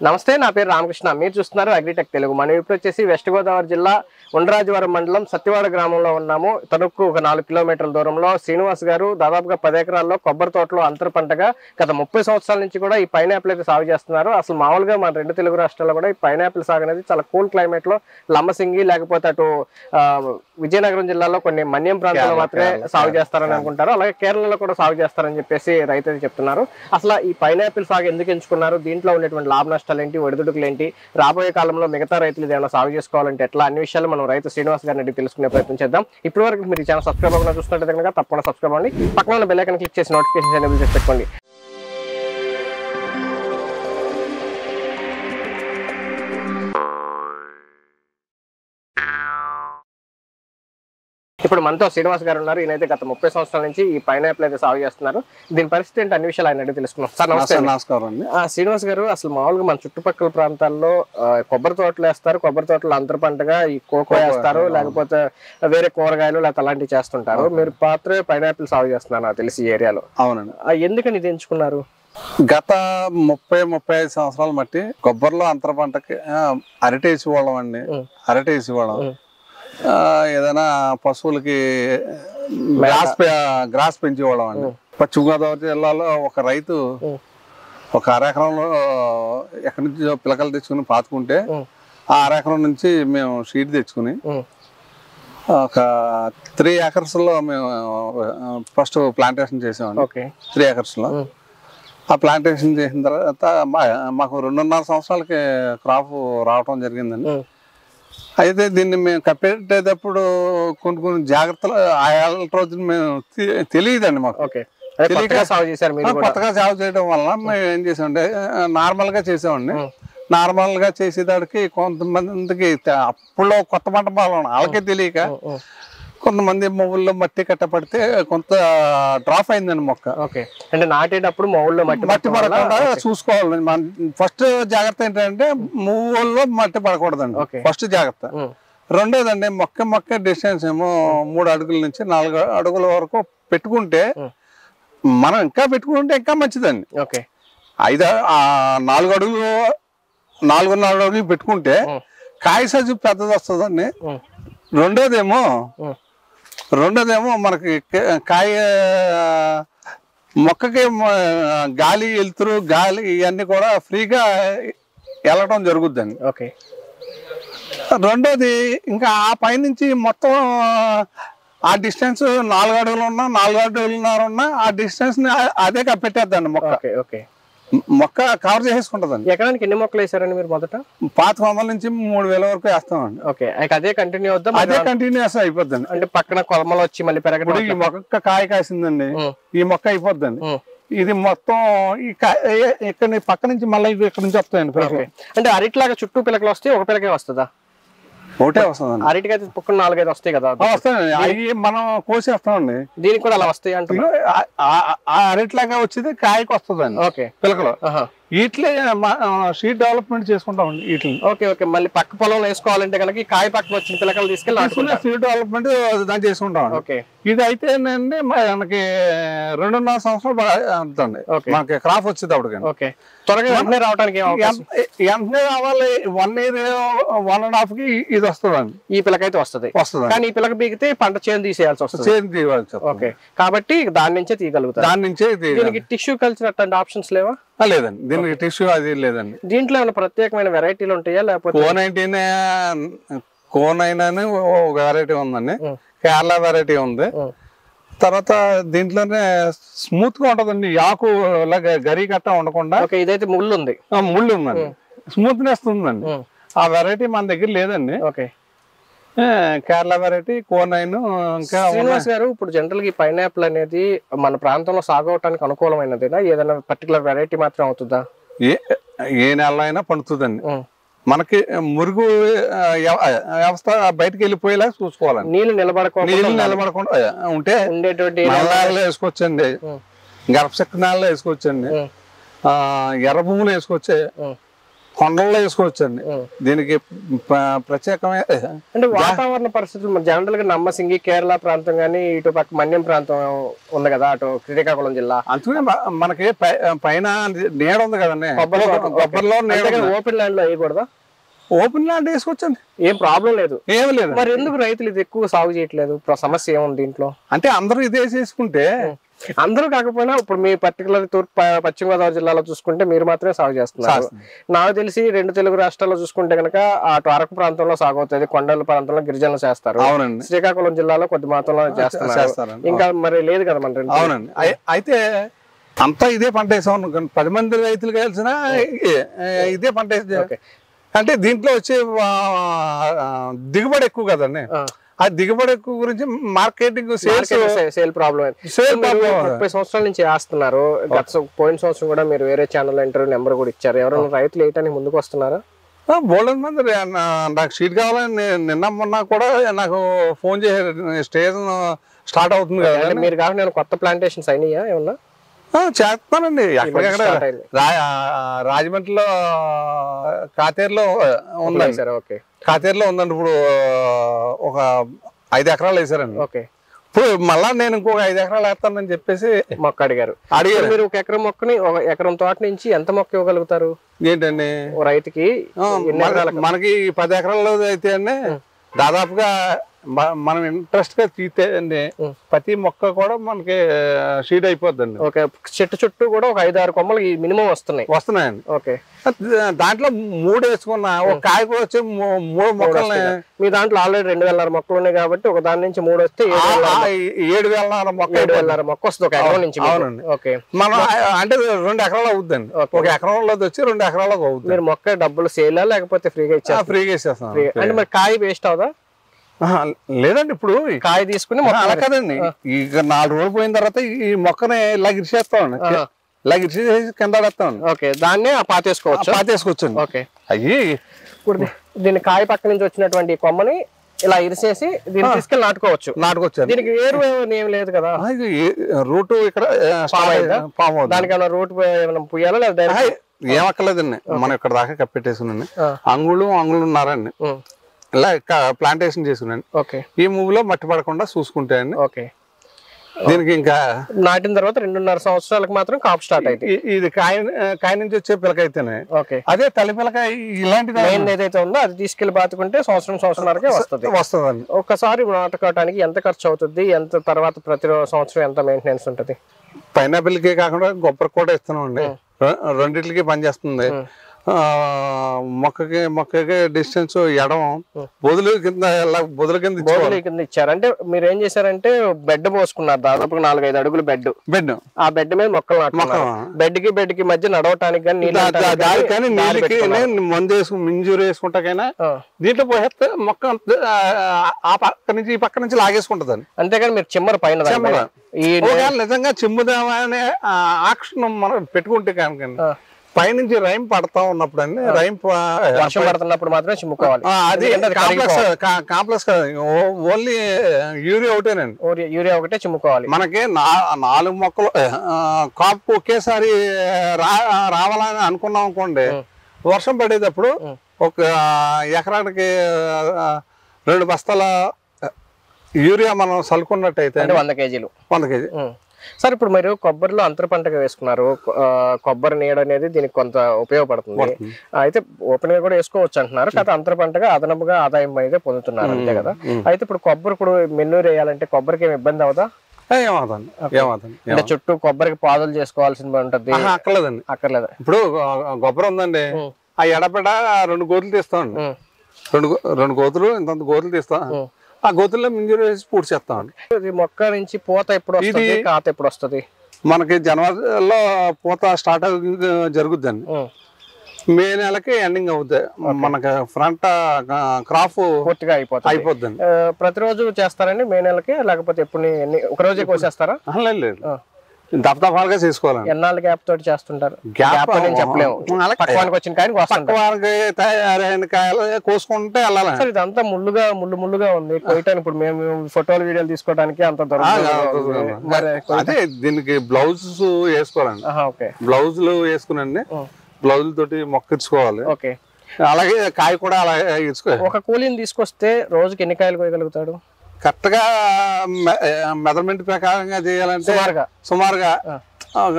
నమస్తే నా పేరు రామకృష్ణ మీరు చూస్తున్నారు అగ్రిటెక్ తెలుగు మనం ఇప్పుడు వచ్చేసి వెస్ట్ గోదావరి జిల్లా ఉండరాజవరం మండలం సత్యవాడ గ్రామంలో ఉన్నాము తణుకు ఒక నాలుగు కిలోమీటర్ల దూరంలో శ్రీనివాస్ గారు దాదాపుగా పది ఎకరాల్లో కొబ్బరి తోటలో అంతర పంటగా గత ముప్పై సంవత్సరాల నుంచి కూడా ఈ పైనాపిల్ అయితే సాగు చేస్తున్నారు అసలు మామూలుగా మన రెండు తెలుగు రాష్ట్రాల్లో కూడా ఈ పైనాపిల్ సాగు అనేది చాలా కూల్ క్లైమేట్ లో లంబసింగి లేకపోతే అటు ఆ, విజయనగరం జిల్లాలో కొన్ని మన్యం ప్రాంతాల్లో కేరళ, మాత్రమే కేరళ, సాగు చేస్తారని అనుకుంటారు అలాగే కేరళలో కూడా సాగు చేస్తారని చెప్పేసి రైతులు చెప్తున్నారు అసలు ఈ పైనాపిల్ సాగు ఎందుకు ఎంచుకున్నారు దీంట్లో ఉండేటువంటి లాభ నష్టాలు ఏంటి ఒడిదుడుకులు ఏంటి రాబోయే కాలంలో మిగతా రైతులు ఏమైనా సాగు చేసుకోవాలంటే ఎట్లా అన్ని విషయాలు మనం రైతు శ్రీనివాస్ గారిని అడిగి తెలుసుకునే ప్రయత్నం చేద్దాం ఇప్పటి వరకు మీరు ఛానల్ సబ్స్క్రైబ్ అవ్వకుండా చూస్తున్నట్టు కనుక తప్పకుండా సబ్స్క్రైబ్ అవ్వండి పక్కన ఉన్న బెల్ ఐకాన్ క్లిక్ చేసి నోటిఫికేషన్ ఎనేబుల్ చేసి పెట్టుకోండి ఇప్పుడు మనతో శ్రీనివాస్ గారు ఉన్నారు ఈయనైతే గత ముప్పై సంవత్సరాల నుంచి ఈ పైనాపిల్ అయితే సాగు చేస్తున్నారు దీని పరిస్థితి ఏంటి అన్ని విషయాలు ఆయన అడిగి తెలుసుకున్నాం సార్ నమస్తే నమస్తే నమస్కారం అండి ఆ, శ్రీనివాస్ గారు అసలు మామూలుగా మన చుట్టుపక్కల ప్రాంతాల్లో ఆ, కొబ్బరి తోటలు వేస్తారు కొబ్బరి తోటలు అంతర పంటగా ఈ కోకో వేస్తారు అవును. లేకపోతే వేరే కూరగాయలు లేకపోతే అలాంటివి చేస్తుంటారు మీరు పాత్రే పైనాపిల్ సాగు చేస్తున్నారు నాకు తెలిసి ఈ ఏరియాలో అవునండి ఆ, ఎందుకని ఇది ఎంచుకున్నారు గత ముప్పై ముప్పై ఐదు సంవత్సరాల మట్టి కొబ్బరిలో అంతర పంటకి ఆ, అరటి వేసేవాళ్ళం అండి ఉం. అరటి వేసేవాళ్ళం ఉం. ఆ, ఏదైనా పశువులకి గ్రాస్ పె- గ్రాస్ పెంచేవాళ్ళం అండి పశ్చిమ గోదావరి జిల్లాలో ఒక రైతు ఉం. ఒక అరెకరంలో ఎక్కడి నుంచి పిలకలు తెచ్చుకుని పాతుకుంటే ఉం. ఆ అరెకరం నుంచి మేము షీట్ తెచ్చుకుని ఉం. ఒక త్రీ ఏకర్స్లో మేము ఫస్ట్ ప్లాంటేషన్ చేసామండి ఓకే త్రీ ఏకర్స్లో ఉం. ఆ ప్లాంటేషన్ చేసిన తర్వాత మా- మాకు రెండున్నర సంవత్సరాలకి క్రాప్ రావటం జరిగిందండి ఉం. అయితే దీన్ని మేము కప్పేటప్పుడు కొన్ని కొన్ని జాగ్రత్తలు ఆ ఏళ్ళ రోజున మేము తె- తెలియదండి మాకు ఓకే అదే తెలియక- కొత్తగా సాగు చేశారు మీరు కూడా కొత్తగా జాబ్ చేయడం వల్ల మేము ఏం చేసామంటే నార్మల్ గా చేసామండి ఉం. నార్మల్ గా చేసేదానికి కొంతమందికి తె- అప్పుడులో కొత్త పంట పాలన వాళ్ళకే తెలియక ఉం, ఉం. కొంతమంది మొవ్వుల్లో మట్టి కట్టపడితే కొంత డ్రాప్ అయిందండి మొక్క ఓకే అంటే నాటేటప్పుడు మా ఊళ్ళో మట్టి మట్టి పట్టడం వల్ల- పడకుండా చూసుకోవాలండి మన ఫస్ట్ జాగ్రత్త ఏంటంటే మూవల్లో మట్టి పడకూడదండి ఓకే. ఫస్ట్ జాగ్రత్త ఉం. రెండోదండి మొక్క మొక్క డిస్టెన్స్ ఏమో మూడు అడుగుల నుంచి నాలుగు అడుగుల వరకు పెట్టుకుంటే ఉం. మనం ఇంకా పెట్టుకుంటే ఇంకా మంచిదండి ఓకే ఐదు ఆ నాలుగు అడుగులు నాలుగున్నర అడుగులు పెట్టుకుంటే ఉం. కాయ సైజు పెద్దది వస్తుందండి ఉం. రెండోదేమో ఉం. రెండోదేమో మనకి క- కాయ మొక్కకి మ- గాలి వెలుతురు గాలి ఇవన్నీ కూడా ఫ్రీగా వెళ్ళటం జరుగుద్దండి ఓకే రెండోది ఇంకా ఆ పైనుంచి మొత్తం ఆ డిస్టెన్స్ నాలుగు అడుగులు ఉన్నా నాలుగు అడుగులున్నర ఉన్నా ఆ డిస్టెన్స్ ని అదే కప్పెట్టేద్దండి మొక్క ఓకే ఓకే మొక్క కవర్ చేసేసుకుంటదండి ఎకరానికి ఎన్ని మొక్కలు వేసారండి మీరు మొదట పాత వందల నుంచి మూడు వేల వరకు వేస్తామండి ఓకే ఇక అదే కంటిన్యూ అవుద్దాం అదే కంటిన్యూస్ అయిపోద్దండి అంటే పక్కన కొలమలు వచ్చి మళ్ళీ ఇప్పుడు పెరగడం ఈ మొక్క కాయ కాసిందండి ఉం. ఈ మొక్క అయిపోద్దండి ఉం. ఇది మొత్తం ఈ కాయ ఇక్కడ నుంచి పక్క నుంచి మళ్ళీ ఇవి ఇక్కడ నుంచి వస్తాయండి పిలకలు. ఓకే అంటే అరటిలాగా చుట్టూ పిలకలు వస్తే ఒక పిలకే వస్తుందా ఒకటే వస్తుందండి అరటికి అయితే పక్కన నాలుగైదు వస్తాయి కదా ఆ, వస్తాయండి అవి మనం కోసేస్తామండి దీనికి కూడా అలా వస్తాయి అంటున్నా ఇగో ఆ- ఆ- ఆ అరట్లాగా వచ్చేది కాయకి వస్తుందండి ఓకే పిలకలు ఆహా. వీటిలే షీట్ డెవలప్మెంట్ చేసుకుంటామండి వీటిని ఓకే ఓకే మళ్ళీ పక్క పొలంలో వేసుకోవాలంటే కనుక ఈ కాయ పక్కన వచ్చిన పిలకలు తీసుకెళ్ళి నాటుకుంటారు. షీట్ డెవలప్మెంట్ దాన్ని చేసుకుంటామండి ఓకే ఇది అయితే ఏంటంటే మనకి రెండున్నర సంవత్సరాలు బాగా అవుతుంది ఓకే. మనకి క్రాప్ వచ్చేది అప్పటికండి ఓకే త్వరగా వెంటనే రావడానికి ఏం అవకాశం ఎంత- వెంటనే కావాలి one year one and half కి ఇది వస్తుందండి ఈ పిలక అయితే వస్తుంది వస్తుంది కానీ ఈ పిలక బీగితే పంట చేను తీసేయాల్సి వస్తుంది చేతి తీయవచ్చు ఓకే కాబట్టి దాని నుంచే తీయగలుగుతారు దాని నుంచే ఇది దీనికి టిష్యూ కల్చర్ అట్లాంటి ఆప్షన్స్ లేవా ఆ, లేదండి దీనికి టిష్యూ అది లేదండి దీంట్లో ఏమైనా ప్రత్యేకమైన వెరైటీలు ఉంటాయా లేకపోతే కో నైన్టీన్ కో నైన్ అని ఒక వెరైటీ ఉందండి ఉం. కేరళ వెరైటీ ఉంది ఉం. తర్వాత దీంట్లోనే స్మూత్ గా ఉంటదండి ఆకు లాగా గరి గట్ట ఉండకుండా ఓకే ఇదైతే ముళ్ళు ఉంది ఆ, ముళ్ళు ఉందండి స్మూత్నెస్ ఉందండి ఉం. ఆ వెరైటీ మన దగ్గర లేదండి ఓకే ఏ, కేరళ వెరైటీ కో నైన్ ఇంకా శ్రీనివాస్ గారు ఇప్పుడు జనరల్ గా ఈ పైనాపిల్ అనేది మన ప్రాంతంలో సాగు అవడానికి అనుకూలమైనదేనా ఏదైనా పర్టికులర్ వెరైటీ మాత్రం అవుతుందా ఏ ఏ నెల అయినా పండుతుందండి ఉం. మనకి మురుగు ఆ, వ్యవ- వ్యవస్థ బయటకు వెళ్ళిపోయేలా చూసుకోవాలండి నీళ్లు నిలబడకుండా నీళ్ళు నిలబడకుండా ఆ, ఉంటే ఉండేటువంటి నల్లాలు వేసుకోవచ్చండి ఉం. గర్భశక్తి నేలలో వేసుకోవచ్చండి ఉం. ఆ, ఎర్ర భూములు వేసుకోవచ్చు ఉం. కొండల్లో వేసుకోవచ్చండి ఉం. దీనికి ప- ప్రత్యేకమైన అంటే వాతావరణ పరిస్థితులు జనరల్ గా నమ్మసింగి కేరళ ప్రాంతం కానీ ఇటు పక్క మన్యం ప్రాంతం ఉంది కదా అటు శ్రీకాకుళం జిల్లా అందుకనే మ- మనకి పై- పైన నీడ ఉంది కదండి కొబ్బరి తోట, కొబ్బరిలో నీడ ఉంది. ఓపెన్ ల్యాండ్ లో వేయకూడదా ఓపెన్ ల్యాండ్ వేసుకోవచ్చండి ఏం ప్రాబ్లం లేదు ఏమి లేదు మరి ఎందుకు రైతులు ఇది ఎక్కువ సాగు చేయట్లేదు ఇప్పుడు సమస్య ఏముంది దీంట్లో అంటే అందరూ ఇదే చేసుకుంటే అందరూ కాకపోయినా ఇప్పుడు మీ పర్టికులర్ తూర్పు ప- పశ్చిమ గోదావరి జిల్లాలో చూసుకుంటే మీరు మాత్రమే సాగు చేస్తున్నారు నాకు తెలిసి రెండు తెలుగు రాష్ట్రాల్లో చూసుకుంటే కనుక అటు అరకు ప్రాంతంలో సాగు అవుతుంది కొండల ప్రాంతంలో గిరిజనులు చేస్తారు అవునండి శ్రీకాకుళం జిల్లాలో కొద్ది మాత్రంలో చేస్తున్నారు చేస్తారండి ఇంకా మరి లేదు కదా మన రెండు అవునండి అయి- అయితే అంతా ఇదే పంట వేసాం అనుకోండి. పది మంది రైతులు కలిసిన ఇదే పంట వేసి ఓకే. అంటే దీంట్లో వచ్చే ఆ, ఆ, దిగుబడి ఎక్కువ కదండి ఆ. ఆ దిగుబడి ఎక్కువ గురించి marketing sales sale problem sale ముప్పై సంవత్సరాల నుంచి వేస్తున్నారు గత సం- పోయిన సంవత్సరం కూడా మీరు వేరే ఛానల్ ఇంటర్వ్యూ నెంబర్ కూడా ఇచ్చారు ఎవరైనా రైతులు వేయటానికి ముందుకు వస్తున్నారా బోల్డెన్ మంది రే- నా- నాకు షీట్ కావాలని నే- నిన్న మొన్న కూడా నాకు ఫోన్ చేశారు స్టేజ్ స్టార్ట్ అవుతుంది కదా అంటే మీరు కాకుండా నేను కొత్త ప్లాంటేషన్స్ అయినాయా ఏమన్నా ఆ, చేస్తానండి ఎక్కడెక్కడ start అయింది. రా- ఆ, రాజమండ్రిలో కాతేరులో ఉందండి సరే ఓకే కాతేరులో ఉందండి ఇప్పుడు ఒక ఐదు ఎకరాలు వేసారండి ఓకే ఇప్పుడు మళ్ళా నేను ఇంకొక ఐదు ఎకరాలు వేస్తానని చెప్పేసి మొక్క అడిగారు అడిగారు మీరు ఒక ఎకరం మొక్కని ఒక ఎకరం తోట నుంచి ఎంత మొక్క ఇవ్వగలుగుతారు ఏంటండి ఓ రైతుకి ఆ, ఎన్ని మన- ఎకరాలకు? మనకి ఈ పది ఎకరాల్లో అయితే అండి దాదాపుగా మ- మనం ఇంట్రెస్ట్ గా తీస్తే అండి ఉం. ప్రతి మొక్క కూడా మనకి షీట్ అయిపోద్దండి ఓకే చెట్టు చుట్టూ కూడా ఒక ఐదు ఆరు కొమ్మలు మినిమం వస్తున్నాయి వస్తున్నాయండి ఓకే దాంట్లో మూడు వేసుకున్న ఒక కాయ కూడా వచ్చి మూ- మూడు మొక్కల్ని మీ దాంట్లో ఆల్రెడీ రెండు వేల మొక్కలు ఉన్నాయి కాబట్టి ఒక దాని నుంచి మూడు వస్తే ఏడు ఆ- వేల ఆ ఏడు వేల మొక్క ఏడు వేల మొక్క వస్తుంది ఒక ఎకరం నుంచి మీకు. అవునండి. ఓకే మనం ఆ- అంటే రెండు ఎకరాలు అవుద్దండి ఓకే. ఒక ఎకరంలో వచ్చి రెండు ఎకరాలకు అవుతుంది మీరు మొక్క డబ్బులు సేలా లేకపోతే ఫ్రీగా ఇచ్చారు ఫ్రీగా ఇచ్చేస్తాం అంటే మరి కాయ వేస్ట్ అవుదా ఆహా, లేదండి ఇప్పుడు ఈ- కాయ తీసుకుని ఆహా, మొక్క అలా కదండి ఇక నాలుగు రోజులు పోయిన తర్వాత ఈ- ఈ మొక్కని ఇలా ఇరిచేస్తామండి ఆహా. ఇలా ఇరిచేసి కింద పడేస్తామండి ఓకే దాన్నే పాతేసుకోవచ్చు పాతేసుకొచ్చండి ఓకే అయ్యి ఇప్పుడు దీ- దీని కాయ పక్క నుంచి వచ్చినటువంటి ఈ కొమ్మని ఇలా ఇరిసేసి దీన్ని తీసుకెళ్ళి నాటుకోవచ్చు నాటుకొచ్చాను దీనికి వేరు ఏం లేదు కదా ఆ, ఇది ఏ- రూటు ఇక్కడ పాము అయిందా? పాము అవుతుంది. దానికి ఏమైనా రూట్ ఏమైనా పుయ్యాలా లేదా direct- ఆహా, ఏం అక్కర్లేదండి మనం ఇక్కడ దాకా కప్పెట్టేసుకున్నాండి ఆ. అంగుళం అంగుళం ఉన్నారండి ఉం. ఇలా ప్లాంటేషన్ చేసుకున్నాండి ఓకే ఈ మూవీలో మట్టి పడకుండా చూసుకుంటే అండి ఓకే దీనికి ఇంకా నాటిన తర్వాత రెండున్నర సంవత్సరాలకు మాత్రం కాపు స్టార్ట్ అయితే ఇ- ఇది కాయ కాయ నుంచి వచ్చే పిలకైతేనే ఓకే అదే తల్లి పిలక ఇలాంటిది మెయిన్ ఏదైతే ఉందో అది తీసుకెళ్లి బాతుకుంటే సంవత్సరం సంవత్సరాలకే వస్తుంది వస్తుందండి ఒక్కసారి నాటుకోవటానికి ఎంత ఖర్చు అవుతుంది ఎంత తర్వాత ప్రతి రో- సంవత్సరం ఎంత మెయింటెనెన్స్ ఉంటుంది పైనాపిల్కి కాకుండా కొబ్బరి కూడా ఇస్తున్నాం అండి రెండింటికి పనిచేస్తుంది ఆ, మొక్కకి మొక్కకి డిస్టెన్స్ ఎడం బొదులు కింద ఇలా బొదుల కింద ఇచ్చుకోవాలి బోధులు కింద ఇచ్చారు అంటే మీరు ఏం చేశారంటే బెడ్ పోసుకున్నారు దాదాపు నాలుగైదు అడుగులు బెడ్ బెడ్ ఆ బెడ్ మీద మొక్కలు నాటుకున్నారు బెడ్ కి బెడ్ కి మధ్య నడవటానికి కానీ నీళ్ళు పెట్టడానికి దాని కానీ కానీ దారి నీళ్ళకి పెట్టుకున్నారు. మందు వేసుకు మింజూరు వేసుకుంటాకైనా ఆ. దీంట్లో పోసేస్తే మొక్క అంత- ఆ, ఆ పక్క నుంచి ఈ పక్క నుంచి లాగేసుకుంటదండి అంతేగాని మీరు చిమ్మరు పైన దాని చిమ్మరు. పైన. ఈ ఒకవేళ నిజంగా చిమ్ముదామా అనే ఆ, ఆక్షన్ మనం పెట్టుకుంటే కనుక ఆ. పైనుంచి రైమ్ పడతా ఉన్నప్పుడు అండి రైమ్ ప- వర్షం పడుతున్నప్పుడు మాత్రం చిమ్ముకోవాలి ఆ, అది ఎందుకంటే అది కాంప్లెక్స్ కా- కాంప్లెక్స్ కాదు ఓ- ఓన్లీ యూరియా ఒకటేనండి యూరియా- యూరియా ఒకటే చిమ్ముకోవాలి మనకి నా- నాలుగు మొక్కలు ఆ, కాపు ఒకేసారి రా రావాలని అనుకున్నాం అనుకోండి వర్షం పడేటప్పుడు ఒక ఎకరానికి ఆ, రెండు బస్తాల యూరియా మనం చల్లుకున్నట్టయితే అంటే వంద కేజీలు వంద కేజీ ఉం. సార్ ఇప్పుడు మీరు కొబ్బరిలో అంతర పంటగా వేసుకున్నారు కొ- ఆ, కొబ్బరి నీడ అనేది దీనికి కొంత ఉపయోగపడుతుంది అయితే ఓపెన్ గా కూడా వేసుకోవచ్చు అంటున్నారు కాకపోతే అంతర పంటగా అదనపుగా ఆదాయం అయితే పొందుతున్నారు అంతే కదా అయితే ఇప్పుడు కొబ్బరి ఇప్పుడు మెన్నూరు వేయాలంటే కొబ్బరికి ఏమి ఇబ్బంది అవుదా ఏమవుతుంది ఏమవుతుంది అంటే చుట్టూ కొబ్బరికి పాదులు చేసుకోవాల్సి ఉంటుంది ఆహా, అక్కర్లేదండి అక్కర్లేదు ఇప్పుడు గొ- గొబ్బరం ఉందండి ఉం. ఆ ఎడపెడ రెండు గోతులు తీస్తామండి ఉం. రెండు గో- రెండు గోతులు ఇంతంత గోతులు తీస్తాం ఉం. ఆ గోతుల్లో మింజూరు వేసి పూర్తి చేస్తామండి ఇది మొక్క నుంచి పూత ఎప్పుడు వస్తుంది కాత ఎప్పుడు వస్తుంది మనకి జనవరిలో పూత స్టార్ట్ జరుగుద్దండి ఉం. మే నెలకి ఎండింగ్ అవుద్ది మనకి ఫ్రంట్ క్రాప్ పూర్తిగా అయిపోతుంది అయిపోద్దండి ఆ, ప్రతిరోజు చేస్తారండి మే నెలకి లేకపోతే ఎప్పుడు ఎన్ని ఒక రోజే కోసేస్తారా అహం, లేదు లేదు ఆ. దఫదఫాలుగా చేసుకోవాలండి ఎన్నాళ్ళ గ్యాప్ తోటి చేస్తుంటారు Gap గ్యాప్ అని చెప్పలేము అలాగే. పక్వానికి వచ్చిన కానీ పక్క వస్తుంటారు వారికి తయారైన కాయలు కోసుకుంటే వెళ్ళాలండి సార్ ఇదంతా ముళ్ళుగా ముళ్ళు ముళ్ళుగా ఉంది కొయ్యటానికి ఇప్పుడు మేము ఫోటోలు వీడియోలు తీసుకోవడానికి అంత దూరం ఉంది. మరి అదే దీనికి బ్లౌజ్ వేసుకోవాలండి ఆహా, ఓకే బ్లౌజులు వేసుకునండి ఉం. బ్లౌజుల తోటి మొక్క ఇచ్చుకోవాలి ఓకే అలాగే కాయ కూడా అలాగే ఇచ్చుకోవాలి ఒక కూలీని తీసుకొస్తే రోజుకి ఎన్ని కాయలు కోయగలుగుతాడు కరెక్ట్ గా మెజర్మెంట్ ప్రకారంగా చేయాలంటే సుమారుగా సుమారుగా ఆ. ఒక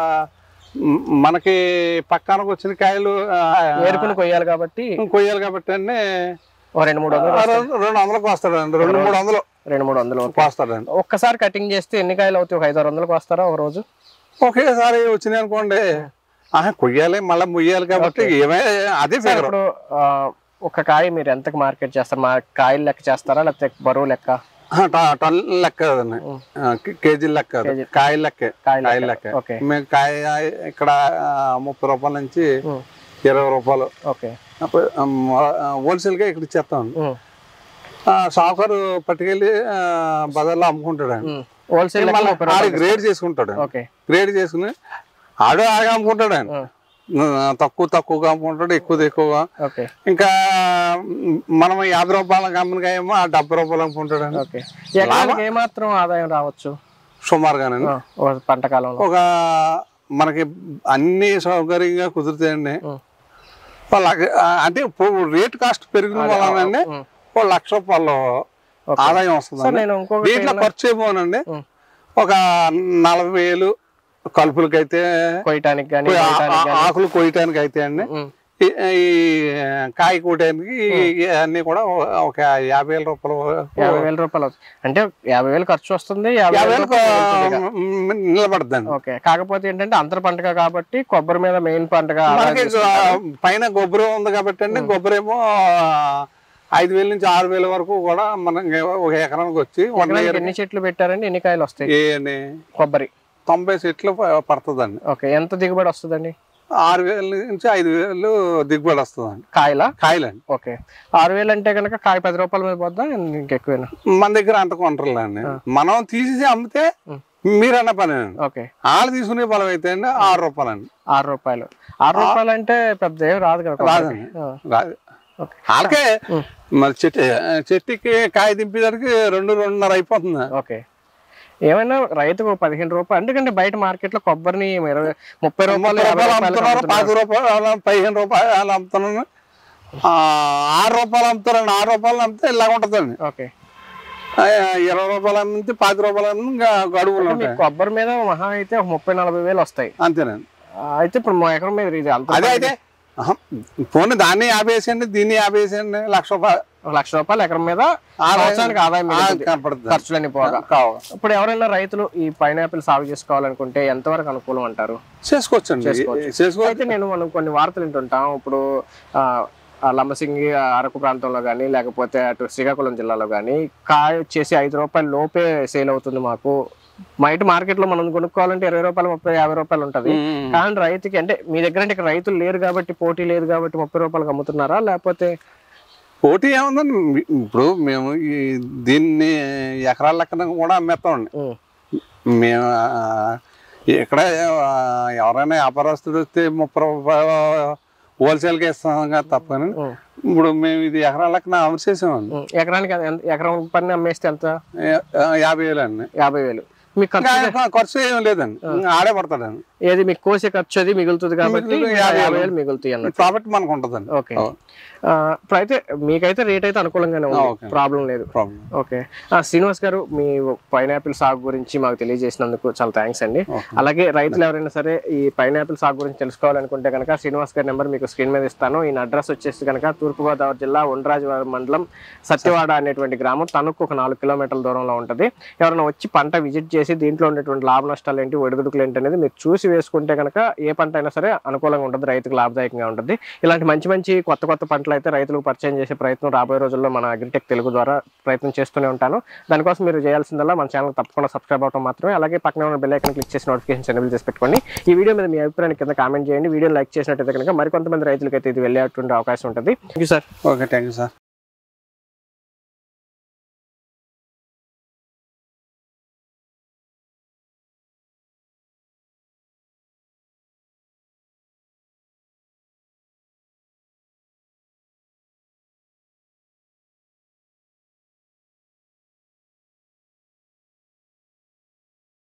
మ్, మనకి పక్కనకు వచ్చిన కాయలు ఆ, ఏరుకుని కొయ్యాలి కాబట్టి కొయ్యాలి కాబట్టి అండి ఓ రెండు మూడు వందలు రెండు రెండు వందలకు వస్తాడండి రెండు మూడు వందలు రెండు మూడు వందలు ఓకే. వస్తాడండి ఒక్కసారి కటింగ్ చేస్తే ఎన్ని కాయలు అవుతాయి ఒక ఐదు ఆరు వందలకు వస్తారా ఒక రోజు ఒకేసారి వచ్చినాయి అనుకోండి ఆహా కొయ్యాలి మళ్ళీ ముయ్యాలి కాబట్టి ఏమే అదే సార్ ఫిగర్ ఇప్పుడు ఆ, ఒక కాయ మీరు ఎంతకు మార్కెట్ చేస్తారు మా కాయలు లెక్క చేస్తారా లేకపోతే బరువు లెక్క టన్ లెక్క కదండి ఉం. కేజీ లెక్క కాదు. కేజీ. కాయల లెక్కే కాయలు కాయల లెక్క ఓకే మేము కాయ ఇక్కడ ఆ, ముప్పై రూపాయల నుంచి ఉం. ఇరవై రూపాయలు ఓకే హోల్సేల్గా ఇక్కడ ఇచ్చేస్తాం ఉం. షాకర్ పట్టుకెళ్ళి ఆ, బజార్లో అమ్ముకుంటాడు ఉం. హోల్సేల్ లెక్క ముప్పై ఆడు రూపాయలు. గ్రేడ్ చేసుకుంటాడు ఓకే గ్రేడ్ చేసుకుని ఆడు ఆగా అమ్ముకుంటాడు ఆయన ఉం. తక్కువ తక్కువగా అమ్ముకుంటాడు ఎక్కువ ఎక్కువగా ఓకే ఇంకా మ్, మనం యాభై రూపాయలకు అమ్మిన ఏమో ఆ డెబ్బై రూపాయలు అమ్ముకుంటాడు ఆయన. ఓకే ఎకరానికి ఏమాత్రం ఆదాయం రావచ్చు సుమారుగానే ఆ, ఓ పంట కాలంలో ఒక మనకి అన్ని సౌకర్యంగా కుదురుతాయండి ఉం. ఒక లక్ష- ఆ, అంటే ఇప్పుడు రేట్ కాస్ట్ పెరిగిన వలనండి ఉం. ఒక లక్ష రూపాయలు ఓకే. ఆదాయం సార్ వస్తుంది నేను ఇంకొకటి దీంట్లో ఖర్చు ఏమోనండి ఉం. ఒక నలభై వేలు కలుపులకైతే కొయ్యటానికి కానీ ఆ- ఆ- ఆకులు కొయ్యటానికి అయితే అండి ఈ ఈ కాయ కూటానికి అన్ని కూడా ఒక యాభై వేల రూపాయలు యాభై వేల రూపాయలు అవుతుంది. అంటే యాభై వేలు ఖర్చు వస్తుంది యాభై యాభై వేల వేలకు రూపాయలు వెళ్తుంది ఇక. మ్, నిలబడద్దండి ఓకే కాకపోతే ఏంటంటే అంతర పంటగా కాబట్టి కొబ్బరి మీద మెయిన్ పంటగా ఆదాయం మనకి తీసుకుంటారు. పైన గొబ్బరం ఉంది కాబట్టి అండి గొబ్బరం ఏమో ఐదు వేల నుంచి ఆరు వేల వరకు కూడా మనకి ఒక ఎకరానికి వచ్చి వన్ ఎకరానికి ఇయర్ ఎన్ని చెట్లు పెట్టారండి ఎన్ని కాయలు వస్తాయి ఏ కొబ్బరి తొంభై చెట్లు ప- పడుతుందండి ఓకే ఎంత దిగుబడి వస్తుందండి ఆరు వేల నుంచి ఐదు వేలు దిగుబడి వస్తుందండి కాయలా కాయలండి ఓకే ఆరు వేలు అంటే కనుక కాయ పది రూపాయల మీద పోద్దా ఇంకెక్కువేనా మన దగ్గర అంత కొంటారులేండి మనం తీసి అమ్మితే ఉం. మీరన్న పని అండి ఓకే వాళ్ళు తీసుకునే పొలం అయితే అండి ఆరు రూపాయలండి ఆరు రూపాయలు ఆరు రూపాయలు అంటే పెద్ద ఏం రాదు కదా కొబ్బరికి. రాదండి. ఆ, రాదు ఓకే వాళ్ళకే ఉం. మరి చెట్టు చెట్టుకి కాయ దింపేదానికి రెండు రెండున్నర అయిపోతుంది ఓకే ఏమైనా రైతుకు పదిహేను రూపాయలు ఎందుకంటే బయట మార్కెట్ లో కొబ్బరిని ఇరవై ముప్పై రూపాయలు ముప్పై యాభై రూపాయలు రూపాయలు అమ్ముతున్నారు పది రూపాయలు పదిహేను రూపాయలు అమ్ముతున్నాను ఆ, ఆరు రూపాయలు అమ్ముతారండి ఆరు రూపాయలు అమ్మితే ఇలా ఉంటుందండి ఓకే ఆ, ఇరవై రూపాయలు అమ్మితే పది రూపాయలు అమ్మితే ఇంకా గడువులు మీ ఉంటాయి కొబ్బరి మీద మహా అయితే ఒక ముప్పై నలభై వేలు వస్తాయి అంతేనండి ఆ, అయితే ఇప్పుడు మా ఎకరం మీద ఇది అంత అదే అయితే అహం, పోనీ దాన్ని యాభై వేసేయండి దీన్ని యాభై వేసేయండి లక్ష రూపాయలు ఒక లక్ష రూపాయలు ఎకరం మీద ఆదాయం- సంవత్సరానికి ఆదాయం ఆ, మిగులుతుంది. కనపడుతుంది ఖర్చులన్నీ పోగా కావాలి ఇప్పుడు ఎవరైనా రైతులు ఈ పైనాపిల్ సాగు చేసుకోవాలనుకుంటే ఎంతవరకు అనుకూలం అంటారు చేసుకోవచ్చండి చేసుకోవచ్చు. చేసుకోవచ్చు అయితే నేను మనం కొన్ని వార్తలు వింటుంటాం ఇప్పుడు ఆ, ఆ లంబసింగి ఆ అరకు ప్రాంతంలో కానీ లేకపోతే అటు శ్రీకాకుళం జిల్లాలో కానీ కాయ వచ్చేసి ఐదు రూపాయల లోపే సేల్ అవుతుంది మాకు బయట మార్కెట్ లో మనం కొనుక్కోవాలంటే ఇరవై రూపాయలు ముప్పై యాభై రూపాయలు ఉంటది ఉమ్. కానీ రైతుకి అంటే మీ దగ్గర అంటే ఇక్కడ రైతులు లేరు కాబట్టి పోటీ లేదు కాబట్టి ముప్పై రూపాయలకు అమ్ముతున్నారా లేకపోతే పోటీ ఏముందండి మీ- ఇప్పుడు మేము ఈ దీన్ని ఎకరాల లెక్కన కూడా అమ్మేస్తామండి ఉమ్, మేము ఆ, ఇక్కడ ఆ, ఎవరైనా వ్యాపారస్తుడు వస్తే ముప్పై రూపాయలు హోల్సేల్గా ఇస్తాం కదా తప్పని ఉమ్, ఇప్పుడు మేము ఇది ఎకరాల లెక్కన అమర్చేసామండి ఉమ్. ఎకరానికి ఎంత- ఎకరం పని అమ్మేస్తే ఎంత యా- యాభై వేలు అండి యాభై వేలు మీకు ఖర్చు ఇంకా ఖర్చు ఏం లేదండి ఇంకా ఆడే పడతాడండి ఏది మీకు కోసే ఖర్చు అది మిగులుతుంది కాబట్టి మిగులుతుంది, యాభై యాభై వేలు. వేలు మిగులుతాయి అన్నట్టు ప్రాఫిట్ మనకు ఉంటుందండి ఓకే ఆ, ఇప్పుడైతే మీకైతే రేట్ అయితే అనుకూలంగానే ఉంది ఓకే. ప్రాబ్లం లేదు ప్రాబ్లం ఓకే ఆ, శ్రీనివాస్ గారు మీ పైనాపిల్ సాగు గురించి మాకు తెలియజేసినందుకు చాలా థ్యాంక్స్ అండి అలాగే రైతులు ఎవరైనా సరే ఈ పైనాపిల్ సాగు గురించి తెలుసుకోవాలనుకుంటే కనుక శ్రీనివాస్ గారి నెంబర్ మీకు స్క్రీన్ మీద ఇస్తాను ఈయన అడ్రస్ వచ్చేసి కనుక తూర్పుగోదావరి జిల్లా ఉండ్రాజవరం మండలం సత్యవాడ అనేటువంటి గ్రామం తణుకు ఒక నాలుగు కిలోమీటర్ల దూరంలో ఉంటుంది ఎవరైనా వచ్చి పంట విజిట్ చేసి దీంట్లో ఉండేటువంటి లాభ నష్టాలు ఏంటి ఒడిదుడుకులు ఏంటి అనేది మీరు చూసి వేసుకుంటే కనుక ఏ పంట అయినా సరే అనుకూలంగా ఉంటుంది రైతుకు లాభదాయకంగా ఉంటుంది ఇలాంటి మంచి మంచి కొత్త కొత్త పంటలు అయితే రైతులకు పరిచయం చేసే ప్రయత్నం రాబోయే రోజుల్లో మన అగ్రిటెక్ తెలుగు ద్వారా ప్రయత్నం చేస్తూనే ఉంటాను దానికోసం మీరు చేయాల్సిందల్లా మన ఛానల్ తప్పకుండా సబ్స్క్రైబ్ అవడం మాత్రమే అలాగే పక్కన ఉన్న బెల్ ఐకన్ క్లిక్ చేసి నోటిఫికేషన్ ఎనేబుల్ చేసి పెట్టుకోండి ఈ వీడియో మీద మీ అభిప్రాయాన్ని కింద కామెంట్ చేయండి వీడియో లైక్ చేసినట్టయితే కనుక మరికొంతమంది రైతులకైతే ఇది వెళ్ళేటువంటి అవకాశం ఉంటుంది thank you sir okay thank you sir